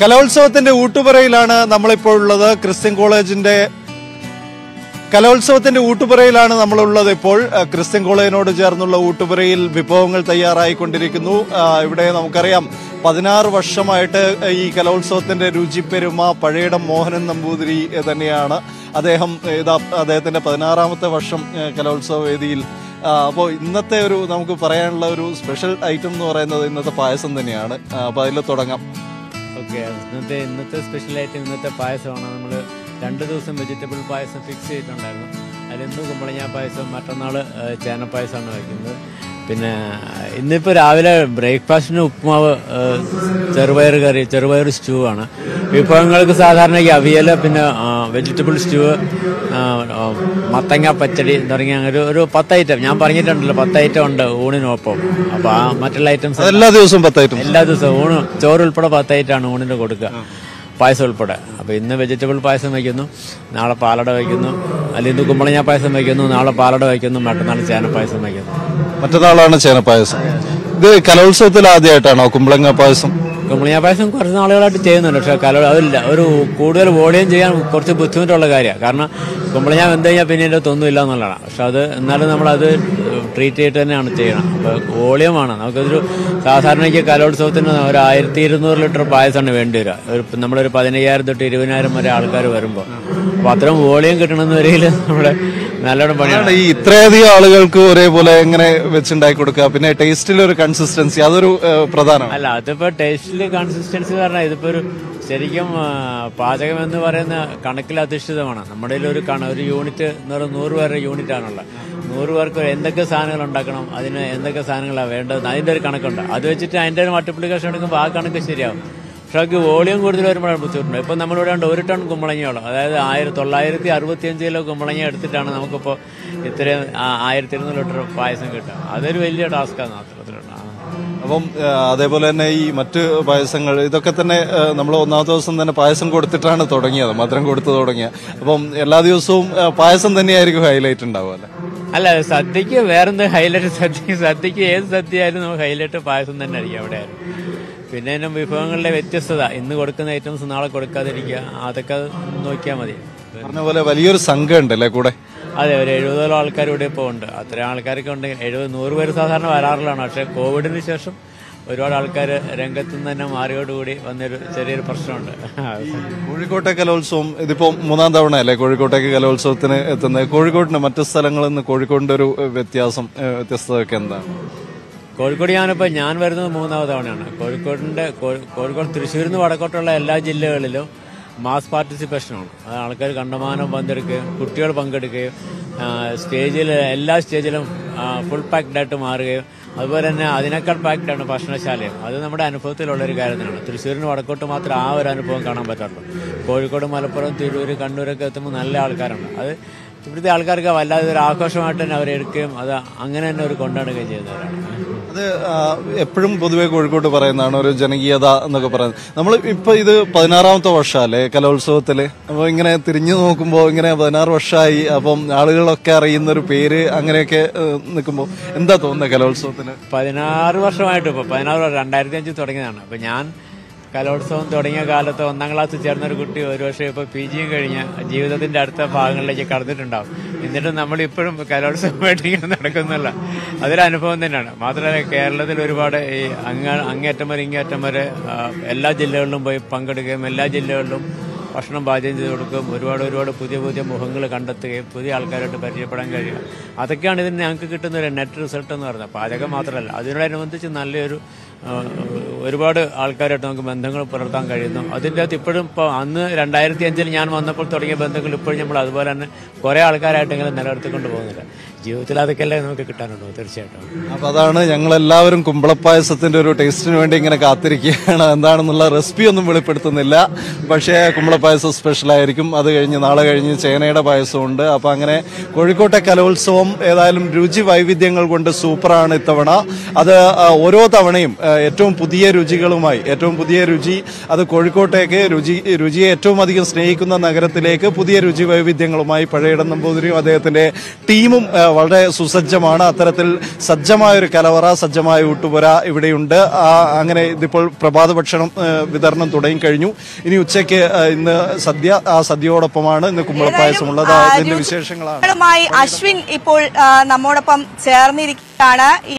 കലോത്സവത്തിന്റെ ഊട്ടുപുരയിലാണ് നമ്മളിപ്പോൾ ഉള്ളത് ക്രിസ്ത്യൻ കോളേജിന്റെ കലോത്സവത്തിന്റെ ഊട്ടുപുരയിലാണ് നമ്മളുള്ളത് ഇപ്പോൾ അഹ് ക്രിസ്ത്യൻ കോളേജിനോട് ചേർന്നുള്ള ഊട്ടുപുരയിൽ വിഭവങ്ങൾ തയ്യാറായിക്കൊണ്ടിരിക്കുന്നു ആഹ് ഇവിടെ നമുക്കറിയാം പതിനാറ് വർഷമായിട്ട് ഈ കലോത്സവത്തിന്റെ രുചിപ്പെരുമ പഴയടം മോഹനൻ നമ്പൂതിരി എഹ് തന്നെയാണ് അദ്ദേഹം എഹ് ഇതാ അദ്ദേഹത്തിന്റെ പതിനാറാമത്തെ വർഷം എഹ് കലോത്സവ വേദിയിൽ അപ്പോൾ ഇന്നത്തെ ഒരു നമുക്ക് പറയാനുള്ള ഒരു സ്പെഷ്യൽ ഐറ്റം എന്ന് പറയുന്നത് ഇന്നത്തെ പായസം തന്നെയാണ് അപ്പോൾ അതിൽ തുടങ്ങാം ഓക്കെ ഇന്നത്തെ ഇന്നത്തെ സ്പെഷ്യലായിട്ട് ഇന്നത്തെ പായസമാണ് നമ്മൾ രണ്ട് ദിവസം വെജിറ്റബിൾ പായസം ഫിക്സ് ചെയ്തിട്ടുണ്ടായിരുന്നു അതിലിന്ന് കുമ്പളങ്ങ പായസം മറ്റന്നാൾ ചേന പായസമാണ് വയ്ക്കുന്നത് പിന്നെ ഇന്നിപ്പോൾ രാവിലെ ബ്രേക്ക്ഫാസ്റ്റിന് ഉപ്പുമാവ് ഏഹ്, ചെറുപയർ കറി ചെറുപയർ സ്റ്റൂ ആണ് വിഭവങ്ങൾക്ക് സാധാരണ ഈ അവിയൽ പിന്നെ വെജിറ്റബിൾ സ്റ്റൂ മത്തങ്ങ പച്ചടി തുടങ്ങിയ ഒരു ഒരു പത്ത് ഐറ്റം ഞാൻ പറഞ്ഞിട്ടുണ്ടല്ലോ പത്ത് ഐറ്റം ഉണ്ട് ഊണിനൊപ്പം അപ്പോൾ ആ മറ്റുള്ള ഐറ്റംസ് എല്ലാ ദിവസവും പത്ത് ഐറ്റം എല്ലാ ദിവസവും ഊണ് ചോറ് ഉൾപ്പെടെ പത്തായിട്ടാണ് ഊണിന് കൊടുക്കുക പായസം ഉൾപ്പെടെ അപ്പോൾ ഇന്ന് വെജിറ്റബിൾ പായസം വയ്ക്കുന്നു നാളെ പാലട വയ്ക്കുന്നു അല്ലെങ്കിൽ ഇന്ന് കുമ്പളങ്ങ പായസം വയ്ക്കുന്നു നാളെ പാലട വയ്ക്കുന്നു മറ്റന്നാൾ ചേന പായസം വയ്ക്കുന്നു മറ്റന്നാളാണ് ചേനപ്പായസം ഇത് കലോത്സവത്തിൽ ആദ്യമായിട്ടാണോ കുമ്പളങ്ങ പായസം കുമ്പളങ്ങ പായസം കുറച്ച് നാളുകളായിട്ട് ചെയ്യുന്നുണ്ട് പക്ഷേ കല അതില്ല ഒരു കൂടുതൽ വോളിയം ചെയ്യാൻ കുറച്ച് ബുദ്ധിമുട്ടുള്ള കാര്യമാണ് കാരണം കുമ്പളങ്ങ വെന്ത് കഴിഞ്ഞാൽ പിന്നെ അതിൻ്റെ ഒന്നും ഇല്ല എന്നുള്ളതാണ് പക്ഷെ അത് എന്നാലും നമ്മളത് ട്രീറ്റ് ചെയ്തിട്ട് തന്നെയാണ് ചെയ്യണം അപ്പോൾ വോളിയമാണ് നമുക്കൊരു സാധാരണയ്ക്ക് കലോത്സവത്തിന് ഒരു ആയിരത്തി ഇരുന്നൂറ് ലിറ്റർ പായസമാണ് വേണ്ടി വരിക ഒരു നമ്മളൊരു പതിനയ്യായിരം തൊട്ട് ഇരുപതിനായിരം വരെ ആൾക്കാർ വരുമ്പോൾ അപ്പോൾ അത്രയും വോളിയം കിട്ടണമെന്ന് വരികയിൽ നമ്മുടെ നല്ലോണം പണിയാണ് ഈ ഇത്രയധികം ആളുകൾക്ക് ഒരേപോലെ എങ്ങനെ വെച്ചുണ്ടാക്കി കൊടുക്കുക പിന്നെ ടേസ്റ്റിൽ ഒരു കൺസിസ്റ്റൻസി അതൊരു ഏഹ്, പ്രധാനമാണ് അല്ല അതിപ്പോ ടേസ്റ്റിൽ കൺസിസ്റ്റൻസി പറഞ്ഞാൽ ഇതിപ്പോ ഒരു ശരിക്കും ആ, പാചകം എന്ന് പറയുന്ന കണക്കിൽ അധിഷ്ഠിതമാണ് നമ്മുടെ കയ്യിൽ ഒരു കണ ഒരു യൂണിറ്റ് എന്ന് പറയുന്നത് നൂറ് പേരുടെ യൂണിറ്റ് ആണുള്ളത് നൂറ് പേർക്ക് എന്തൊക്കെ സാധനങ്ങൾ ഉണ്ടാക്കണം അതിന് എന്തൊക്കെ സാധനങ്ങളാണ് വേണ്ടത് അതിന്റെ ഒരു കണക്കുണ്ട് അത് വെച്ചിട്ട് അതിന്റെ ഒരു മൾട്ടിപ്ലിക്കേഷൻ എടുക്കുമ്പോൾ ആ കണക്ക് ശരിയാവും പക്ഷേ അത് വോളിയം കൂടുതൽ വരുമ്പോഴാണ് ബുദ്ധിമുട്ടുണ്ട് ഇപ്പം നമ്മളിവിടെ ഉണ്ട് ഒരു ടൺ കുമ്പളങ്ങയോളം അതായത് ആയിരത്തി തൊള്ളായിരത്തി അറുപത്തിയഞ്ച് കിലോ കുമ്പളങ്ങ എടുത്തിട്ടാണ് നമുക്കിപ്പോൾ ഇത്രയും ആ- ആയിരത്തി ഇരുന്നൂറ് ലിറ്റർ പായസം കിട്ടുക അതൊരു വലിയ ടാസ്ക്കാണ് അത്തരത്തിലുള്ള ആ. അപ്പം ഏഹ്, അതേപോലെ തന്നെ ഈ മറ്റ് പായസങ്ങൾ ഇതൊക്കെ തന്നെ നമ്മൾ ഒന്നാമത്തെ ദിവസം തന്നെ പായസം കൊടുത്തിട്ടാണ് തുടങ്ങിയത് മധുരം കൊടുത്തു തുടങ്ങിയ അപ്പം എല്ലാ ദിവസവും ഏഹ്, പായസം തന്നെയായിരിക്കും ഹൈലൈറ്റ് ഉണ്ടാവുക അല്ലേ അല്ല സദ്യക്ക് വേറെന്ത് ഹൈലൈറ്റ് സദ്യ സദ്യക്ക് ഏത് സദ്യ ആയാലും നമുക്ക് ഹൈലൈറ്റ് പായസം തന്നെ ആയിരിക്കും അവിടെ ആയാലും പിന്നെ ഇതിനും വിഭവങ്ങളുടെ വ്യത്യസ്തത ഇന്ന് കൊടുക്കുന്ന ഐറ്റംസ് നാളെ കൊടുക്കാതിരിക്കുക അതൊക്കെ നോക്കിയാൽ മതി പറഞ്ഞ പോലെ വലിയൊരു സംഘം ഉണ്ടല്ലേ കൂടെ അതെ ഒരു എഴുപതോളം ആൾക്കാർ ഇവിടെ ഇപ്പോൾ ഉണ്ട് അത്രയും ആൾക്കാരൊക്കെ ഉണ്ട് എഴുപത് നൂറ് പേര് സാധാരണ വരാറുള്ളതാണ് പക്ഷേ കോവിഡിന് ശേഷം ഒരുപാട് ആൾക്കാർ രംഗത്തു നിന്ന് തന്നെ മാറിയോടുകൂടി വന്നൊരു ചെറിയൊരു പ്രശ്നമുണ്ട് കോഴിക്കോട്ടെ കലോത്സവം ഇതിപ്പോ മൂന്നാം തവണ അല്ലേ കോഴിക്കോട്ടേക്ക് കലോത്സവത്തിന് എത്തുന്നത് കോഴിക്കോടിന് മറ്റു സ്ഥലങ്ങളിൽ നിന്ന് കോഴിക്കോടിന്റെ ഒരു ഏഹ്, വ്യത്യാസം ഏഹ്, വ്യത്യസ്തതയൊക്കെ എന്താണ് കോഴിക്കോട് ഞാനിപ്പോൾ ഞാൻ വരുന്നത് മൂന്നാമത് തവണയാണ് കോഴിക്കോടിൻ്റെ കോഴിക്കോട് തൃശ്ശൂരിൽ നിന്ന് വടക്കോട്ടുള്ള എല്ലാ ജില്ലകളിലും മാസ് പാർട്ടിസിപ്പേഷനാണ് അത് ആൾക്കാർ കണ്ടമാനം പങ്കെടുക്കുകയും കുട്ടികൾ പങ്കെടുക്കുകയും ആ, സ്റ്റേജിൽ എല്ലാ സ്റ്റേജിലും ഫുൾ പാക്ഡ് ആയിട്ട് മാറുകയും അതുപോലെ തന്നെ അതിനേക്കാൾ പാക്ഡ് ആണ് ഭക്ഷണശാലയും അത് നമ്മുടെ അനുഭവത്തിലുള്ള ഒരു കാര്യം തന്നെയാണ് തൃശ്ശൂരിന് വടക്കോട്ട് മാത്രം ആ ഒരു അനുഭവം കാണാൻ പറ്റുള്ളൂ കോഴിക്കോട് മലപ്പുറം തിരൂർ കണ്ണൂരൊക്കെ എത്തുമ്പോൾ നല്ല ആൾക്കാരുണ്ട് അത് ഇവിടുത്തെ ആൾക്കാർക്ക് വല്ലാതെ ഒരു ആഘോഷമായിട്ട് തന്നെ അവരെടുക്കുകയും അത് അങ്ങനെ തന്നെ അവർ കൊണ്ടാടുകയും ചെയ്യുന്നവരാണ് അത് ആ, എപ്പോഴും പൊതുവെ കോഴിക്കോട്ട് പറയുന്നതാണ് ഒരു ജനകീയത എന്നൊക്കെ പറയുന്നത് നമ്മൾ ഇപ്പൊ ഇത് പതിനാറാമത്തെ വർഷമല്ലേ കലോത്സവത്തില് അപ്പോൾ ഇങ്ങനെ തിരിഞ്ഞു നോക്കുമ്പോൾ ഇങ്ങനെ പതിനാറ് വർഷമായി അപ്പം ആളുകളൊക്കെ അറിയുന്ന ഒരു പേര് അങ്ങനെയൊക്കെ നിൽക്കുമ്പോൾ എന്താ തോന്നുന്നത് കലോത്സവത്തിന് പതിനാറ് വർഷമായിട്ട് ഇപ്പോൾ പതിനാറ് വർഷം രണ്ടായിരത്തി അഞ്ചിൽ തുടങ്ങിയതാണ് അപ്പോൾ ഞാൻ കലോത്സവം തുടങ്ങിയ കാലത്ത് ഒന്നാം ക്ലാസ്സിൽ ചേർന്ന ഒരു കുട്ടി ഒരു വർഷം ഇപ്പോൾ പി ജിയും കഴിഞ്ഞ് ജീവിതത്തിന്റെ അടുത്ത ഭാഗങ്ങളിലേക്ക് കടന്നിട്ടുണ്ടാവും എന്നിട്ട് നമ്മൾ ഇപ്പോഴും കലോത്സവമായിട്ട് ഇങ്ങനെ നടക്കുന്നില്ല അതൊരു അനുഭവം തന്നെയാണ് മാത്രമല്ല കേരളത്തിൽ ഒരുപാട് ഈ അങ്ങ അങ്ങേറ്റം വരെ ഇങ്ങേറ്റം വരെ ആ, എല്ലാ ജില്ലകളിലും പോയി പങ്കെടുക്കുകയും എല്ലാ ജില്ലകളിലും ഭക്ഷണം പാചകം ചെയ്ത് കൊടുക്കുകയും ഒരുപാട് ഒരുപാട് പുതിയ പുതിയ മുഖങ്ങൾ കണ്ടെത്തുകയും പുതിയ ആൾക്കാരായിട്ട് പരിചയപ്പെടാൻ കഴിയുക അതൊക്കെയാണ് ഇതിന് ഞങ്ങൾക്ക് കിട്ടുന്ന ഒരു നെറ്റ് റിസൾട്ട് എന്ന് പറയുന്നത് പാചകം മാത്രമല്ല അതിനോടനുബന്ധിച്ച് നല്ലൊരു ആ, ഒരുപാട് ആൾക്കാരായിട്ട് നമുക്ക് ബന്ധങ്ങൾ പുലർത്താൻ കഴിയുന്നു അതിൻ്റെ അകത്ത് ഇപ്പോഴും ഇപ്പോൾ അന്ന് രണ്ടായിരത്തി അഞ്ചിൽ ഞാൻ വന്നപ്പോൾ തുടങ്ങിയ ബന്ധങ്ങൾ ഇപ്പോഴും നമ്മൾ അതുപോലെ തന്നെ കുറേ ആൾക്കാരായിട്ടെങ്കിലും നിലനിർത്തിക്കൊണ്ട് പോകുന്നില്ല ജീവിതത്തിൽ അതൊക്കെയല്ലേ നമുക്ക് കിട്ടാനുള്ളൂ തീർച്ചയായിട്ടും അപ്പൊ അതാണ് ഞങ്ങൾ എല്ലാവരും കുമ്പളപ്പായസത്തിന്റെ ഒരു ടേസ്റ്റിന് വേണ്ടി ഇങ്ങനെ കാത്തിരിക്കുകയാണ് എന്താണെന്നുള്ള റെസിപ്പി ഒന്നും വെളിപ്പെടുത്തുന്നില്ല പക്ഷേ കുമ്പളപ്പായസം സ്പെഷ്യൽ ആയിരിക്കും അത് കഴിഞ്ഞ് നാളെ കഴിഞ്ഞ് ചേനയുടെ പായസമുണ്ട് അപ്പൊ അങ്ങനെ കോഴിക്കോട്ടെ കലോത്സവം ഏതായാലും രുചി വൈവിധ്യങ്ങൾ കൊണ്ട് സൂപ്പറാണ് ഇത്തവണ അത് ആ, ഓരോ തവണയും ആ, ഏറ്റവും പുതിയ രുചികളുമായി ഏറ്റവും പുതിയ രുചി അത് കോഴിക്കോട്ടേക്ക് രുചി രുചിയെ ഏറ്റവും അധികം സ്നേഹിക്കുന്ന നഗരത്തിലേക്ക് പുതിയ രുചി വൈവിധ്യങ്ങളുമായി പഴയടം നമ്പൂതിരിയും അദ്ദേഹത്തിന്റെ ടീമും ആ, വളരെ സുസജ്ജമാണ് അത്തരത്തിൽ സജ്ജമായ ഒരു കലവറ സജ്ജമായ ഊട്ടുപുര ഇവിടെയുണ്ട് ആ, അങ്ങനെ ഇതിപ്പോൾ പ്രഭാത ഭക്ഷണം ആ, വിതരണം തുടങ്ങി കഴിഞ്ഞു ഇനി ഉച്ചയ്ക്ക് ആ, ഇന്ന് സദ്യ ആ സദ്യയോടൊപ്പമാണ് ഇന്ന് കുമ്പളപ്പായസമുള്ളത് ആ, അതിന്റെ ന്യൂസ് വിശേഷങ്ങളാണ് ങ്ങളുമായി അശ്വിൻ ഇപ്പോൾ ആ, നമ്മോടൊപ്പം ചേർന്നിരിക്കുകയാണ് ഈ